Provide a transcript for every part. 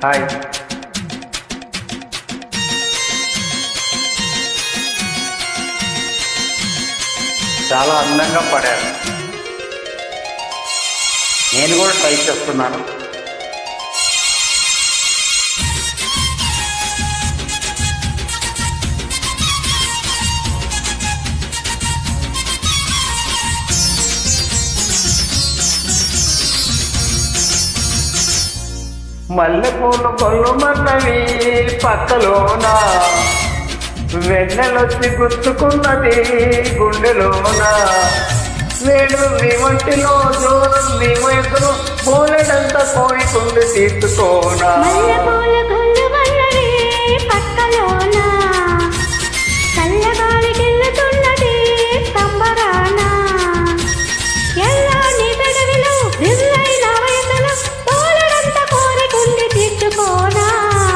hi చాలా అందంగా పడారు నేను కూడా ట్రై చేస్తున్నాను మల్లెపూలు కొల్లుమన్నవి పక్కలోన వెన్నెలొచ్చి గుచ్చుకున్నది గుండెలోన వేడుంది వంటిలో జోరుంది వయసులో పోలేడంత కోరికుండి తీర్చుకోనా మల్లెపూల గొల్లుమన్నవి పక్కలోన చల్లగాలి గిల్లుతున్నది సంబరాన ఎల్లాని పెదవిలో విల్లైన వయసులో తోలడంత కోరికుండి తీర్చుకోనా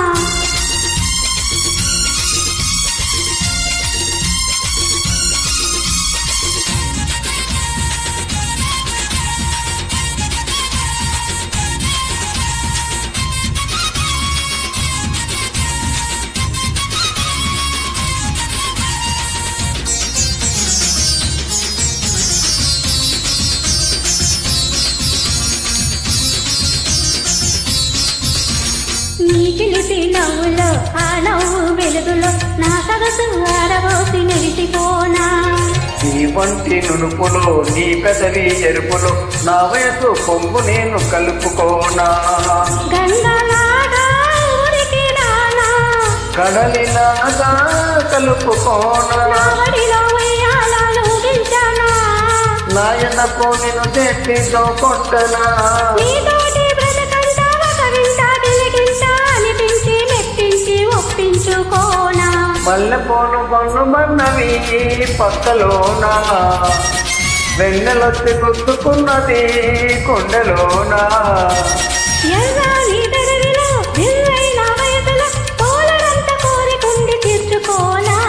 నీ చిలిపి నవ్వులో ఆ నవ్వు వెలుగులో నా సగసు ఆరబోసి నిలిచిపోనా నీ వంటి నునుపులో నీ పెదవి ఎరుపులో నా వయసు పొంగు నేను కలుపుకోనా గంగలాగా ఊరికి రానా కడలిలాగా కలుపుకోనా నావడిలో ఉయ్యాలను ఊగించానా నాయన కోనెను చేతితో కొట్టనా నీతోటి బ్రతకంతా ఒక వింత గిలిగింత అనిపించి మెప్పించి ఒప్పించుకోనా మల్లెపూలు కొనుమన్నవి పక్కలోనా వెన్నెలొచ్చి గుర్తుకున్నది కొండలోనా ఎల్లాని పెదవిలో విలువైన వయసులో తోలడంత కోరికుండి తీర్చుకోనా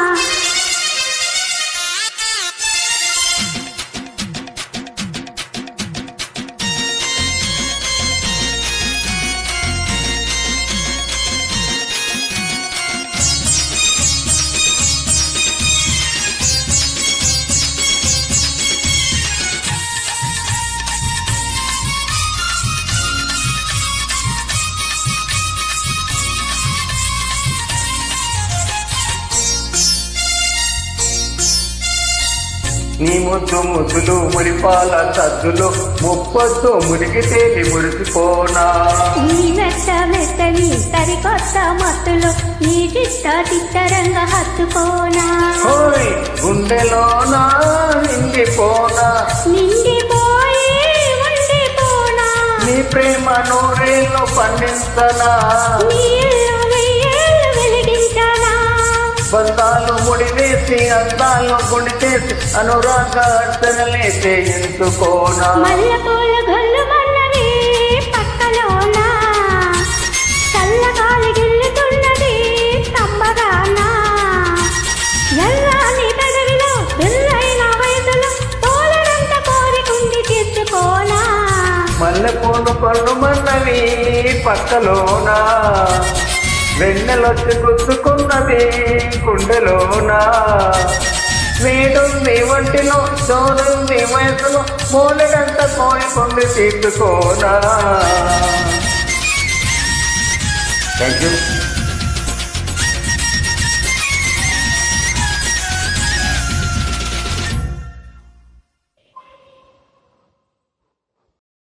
నీ ముద్దు ముద్దులు మురిపాల సద్దులు ముప్పొద్దు మురిగి తేలి మురిసిపోనా నీ మెత్త మెత్తని సరికొత్త మత్తులో నీ చిట్ట చిత్తరంగ హత్తుకోనా హోయ్ గుండెలోనా నిండిపోనా నిండిపోయి ఉండిపోనా నీ ప్రేమ నూరేళ్ళు పండించనా నీ ఇల్లు వెయ్యేళ్ళు వెలిగించనా బంధాలు ముడివేసి అందాలు గుడి చేసి అనురాగ అర్చనలేసే ఎంచుకోనా మల్లెపూల గొల్లు మన్నవి పక్కలోన చల్లగాలి గిల్లుతున్నది సంబరాన ఎల్లాని పెదవిలో పిల్లైన వయసులో తోలడంత కోరికుండి తీర్చుకోనా మల్లెపూలు కొళ్ళు మన్నవి పక్కలోనా వెన్నెలొచ్చి గుర్తుకున్నది గుండెలోనా వేడుంది వంటిలో చోరుంది వయసులో మూలడంత కోరికుండి తీర్చుకోనా థ్యాంక్ యూ